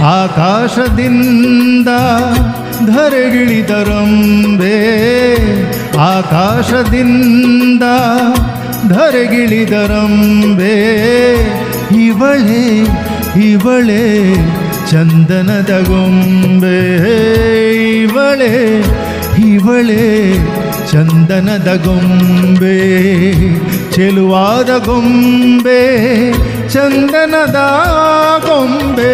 ಆಕಾಶದಿಂದ ಧರೆಗಿಳಿದರಂಬೆ ಆಕಾಶದಿಂದ ಧರೆಗಿಳಿದರಂಬೆ ಇವಳೆ ಇವಳೆ ಚಂದನದ ಗೊಂಬೆ ಇವಳೆ ಇವಳೆ ಚಂದನದ ಗೊಂಬೆ ಚೆಲುವಾದ ಗೊಂಬೆ ಚಂದನದ ಗೊಂಬೆ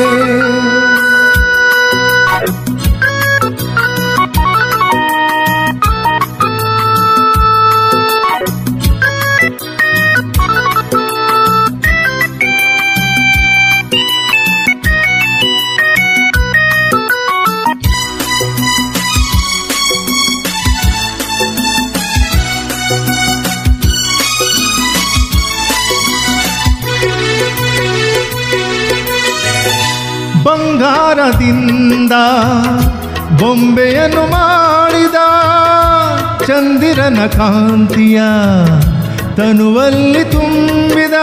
ಬಂಗಾರದಿಂದ ಬೊಂಬೆಯನ್ನು ಮಾಡಿದ ಚಂದಿರನ ಕಾಂತಿಯ ತನುವಲ್ಲಿ ತುಂಬಿದ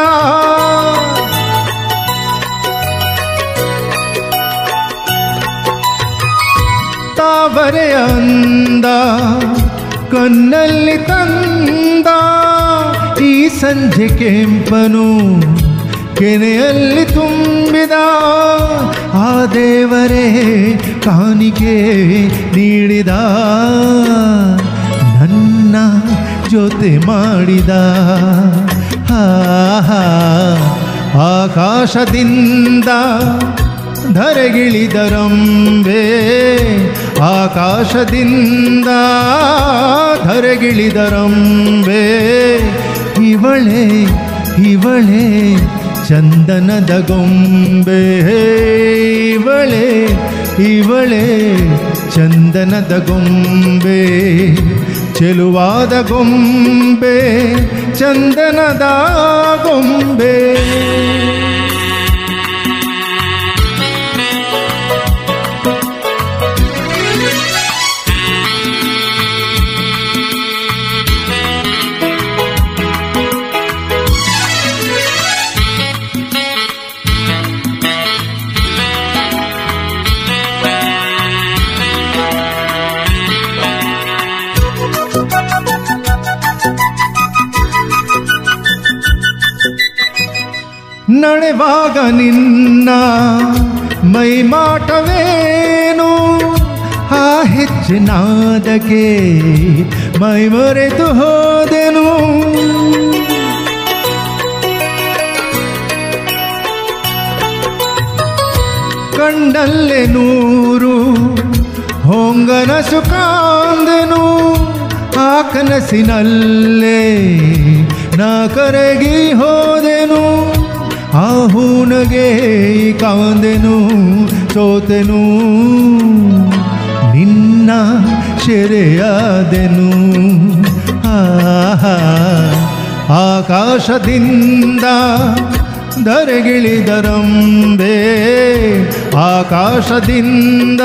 ತಾವರೆ ಅಂದ ಕಣ್ಣಲ್ಲಿ ತಂದ ಈ ಸಂಜೆ ಕೆಂಪನು ಕೆನೆಯಲ್ಲಿ ತುಂಬಿದ ಆ ದೇವರೇ ಕಾಣಿಕೆ ನೀಡಿದ ನನ್ನ ಜೊತೆ ಮಾಡಿದ ಹಾ ಹಾ ಆಕಾಶದಿಂದ ಧರೆಗಿಳಿದರಂಬೆ ಆಕಾಶದಿಂದ ಧರೆಗಿಳಿದರಂಬೆ ಇವಳೆ ಇವಳೆ ಚಂದನದ ಗೊಂಬೆ ಇವಳೆ ಇವಳೆ ಚಂದನದ ಗೊಂಬೆ ಚೆಲುವಾದ ಗೊಂಬೆ ಚಂದನದ ಗೊಂಬೆ ನಡೆವಾಗ ನಿನ್ನ ಮೈಮಾಟವೇನು ಆ ಹೆಚ್ಚಿನಾದಕ್ಕೆ ಮೈ ಮರೆತು ಹೋದೆನು ಕಂಡಲ್ಲೆ ನೂರು ಹೊಂಗನಸು ಕಾಂದೆನು ಆ ಕನಸಿನಲ್ಲೇ ನಾ ಕರಗಿ ಹೋದೆನು ಆ ಹೂನಗೆ ಕಾಂದೆನು ಸೋತೆನು ನಿನ್ನ ಸೆರೆಯಾದೆನು ಆಹಾ ಆಕಾಶದಿಂದ ಧರೆಗಿಳಿದರಂಬೆ ಆಕಾಶದಿಂದ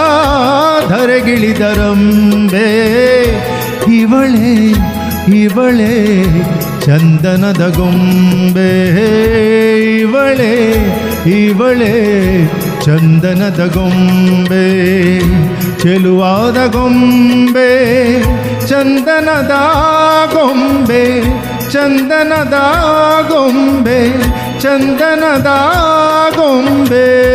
ಧರೆಗಿಳಿದರಂಬೆ ಇವಳೆ ಇವಳೆ ಚಂದನದ ಗೊಂಬೆ ಇವಳೆ ಇವಳೆ ಚಂದನದ ಗೊಂಬೆ ಚೆಲುವಾದ ಗೊಂಬೆ ಚಂದನದ ಗೊಂಬೆ ಚಂದನದ ಗೊಂಬೆ ಚಂದನದ ಗೊಂಬೆ